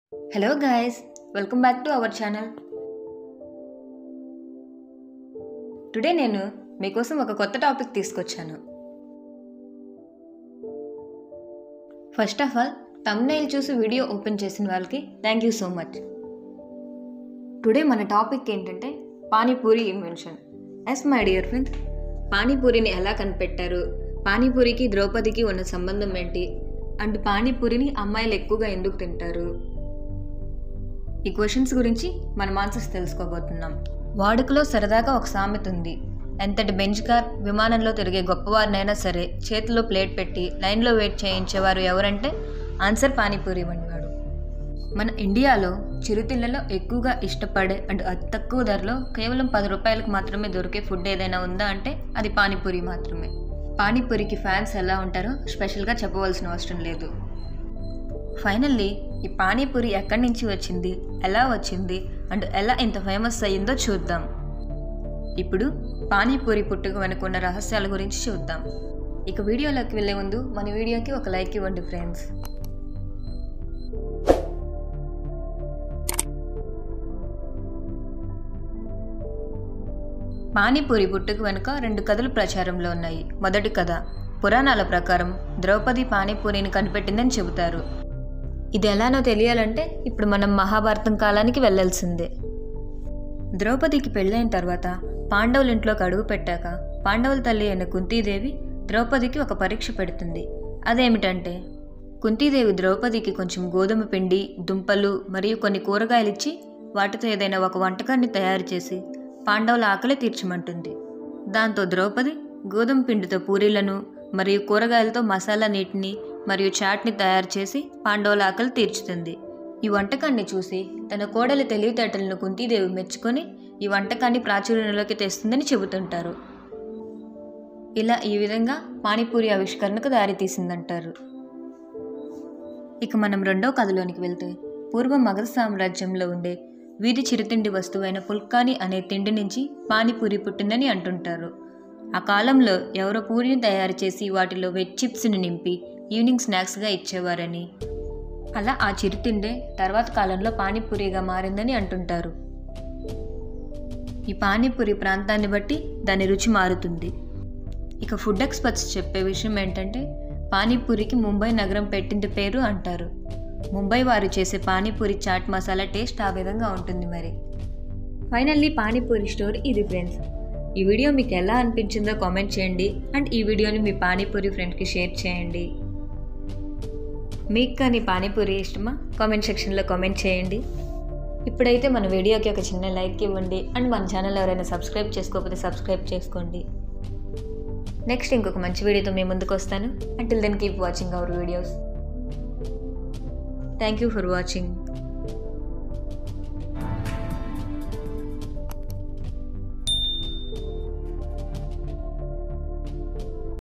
hello guys welcome back to our channel today నేను మీకోసం ఒక కొత్త టాపిక్ తీసుకొచ్చాను ఫస్ట్ ఆఫ్ ఆల్ తమ్నైల్ చూసి వీడియో ఓపెన్ చేసిన వాళ్ళకి thank you so much today మన టాపిక్ ఏంటంటే panipuri invention yes my dear friends పానీపూరిని ఎలా కనిపెట్టారు పానీపూరికి ద్రౌపదికి ఉన్న సంబంధం ఏంటి అండ్ పానీపూరిని అమ్మాయిలు ఎక్కువగా ఎందుకు తింటారు ఈ క్వశ్చన్స్ గురించి మనం ఆన్సర్స్ తెలుసుకోబోతున్నాం వాడుకలో సరదాగా ఒక సామెత ఉంది ఎంతటి బెంచ్ కార్ విమానంలో తిరిగే గొప్పవారినైనా సరే చేతిలో ప్లేట్ పెట్టి లైన్లో వెయిట్ చేయించేవారు ఎవరంటే ఆన్సర్ పానీపూరి వండివాడు మన ఇండియాలో చిరుతిళ్ళలో ఎక్కువగా ఇష్టపడే అండ్ అతి తక్కువ ధరలో కేవలం పది రూపాయలకు మాత్రమే దొరికే ఫుడ్ ఏదైనా ఉందా అంటే అది పానీపూరి మాత్రమే పానీపూరికి ఫ్యాన్స్ ఎలా ఉంటారో స్పెషల్గా చెప్పవలసిన అవసరం లేదు ఫైనల్లీ ఈ పానీపూరి ఎక్కడి నుంచి వచ్చింది ఎలా వచ్చింది అండ్ ఎలా ఇంత ఫేమస్ అయ్యిందో చూద్దాం ఇప్పుడు పానీపూరి పుట్టుక వెనుకున్న రహస్యాల గురించి చూద్దాం ఇక వీడియోలోకి వెళ్ళే ముందు మన వీడియోకి ఒక లైక్ ఇవ్వండి ఫ్రెండ్స్ పానీపూరి పుట్టుక వెనుక రెండు కథలు ప్రచారంలో ఉన్నాయి మొదటి కథ పురాణాల ప్రకారం ద్రౌపది పానీపూరిని కనిపెట్టిందని చెబుతారు ఇది ఎలానో తెలియాలంటే ఇప్పుడు మనం మహాభారతం కాలానికి వెళ్ళాల్సిందే ద్రౌపదికి పెళ్ళైన తర్వాత పాండవుల ఇంట్లోకి అడుగు పెట్టాక పాండవుల తల్లి అయిన కుంతీదేవి ద్రౌపదికి ఒక పరీక్ష పెడుతుంది అదేమిటంటే కుంతీదేవి ద్రౌపదికి కొంచెం గోధుమ పిండి దుంపలు మరియు కొన్ని కూరగాయలు ఇచ్చి వాటితో ఏదైనా ఒక వంటకాన్ని తయారు చేసి పాండవుల ఆకలి తీర్చమంటుంది దాంతో ద్రౌపది గోధుమ పిండితో పూరీలను మరియు కూరగాయలతో మసాలా నీటిని మరియు చాట్ని తయారు చేసి పాండవుల ఆకలి తీర్చుతుంది ఈ వంటకాన్ని చూసి తన కోడలి తెలివితేటలను కుంతీదేవి మెచ్చుకొని ఈ వంటకాన్ని ప్రాచుర్యంలోకి తెస్తుందని చెబుతుంటారు ఇలా ఈ విధంగా పానీపూరి ఆవిష్కరణకు దారితీసిందంటారు ఇక మనం రెండో కథలోనికి వెళ్తే పూర్వం మగధ సామ్రాజ్యంలో ఉండే వీధి చిరుతిండి వస్తువైన పుల్కాని అనే తిండి నుంచి పానీపూరి పుట్టిందని అంటుంటారు ఆ కాలంలో ఎవరో పూరిని తయారు చేసి వాటిలో వెజ్ చిప్స్ని నింపి ఈవినింగ్ స్నాక్స్గా ఇచ్చేవారని అలా ఆ చిరుతిండే తర్వాత కాలంలో పానీపూరిగా మారిందని అంటుంటారు ఈ పానీపూరి ప్రాంతాన్ని బట్టి దాని రుచి మారుతుంది ఇక ఫుడ్ ఎక్స్పర్ట్స్ చెప్పే విషయం ఏంటంటే పానీపూరికి ముంబై నగరం పెట్టింది పేరు అంటారు ముంబై వారు చేసే పానీపూరి చాట్ మసాలా టేస్ట్ ఆ విధంగా ఉంటుంది మరి ఫైనల్లీ పానీపూరి స్టోరీ ఇది ఫ్రెండ్స్ ఈ వీడియో మీకు ఎలా అనిపించిందో కామెంట్ చేయండి అండ్ ఈ వీడియోని మీ పానీపూరి ఫ్రెండ్కి షేర్ చేయండి మీకు కానీ పానీపూరి ఇష్టమా కామెంట్ సెక్షన్లో కామెంట్ చేయండి ఇప్పుడైతే మన వీడియోకి ఒక చిన్న లైక్ ఇవ్వండి అండ్ మన ఛానల్ ఎవరైనా సబ్స్క్రైబ్ చేసుకోకపోతే సబ్స్క్రైబ్ చేసుకోండి నెక్స్ట్ ఇంకొక మంచి వీడియోతో మీ ముందుకు వస్తాను until then keep watching our videos thank you for watching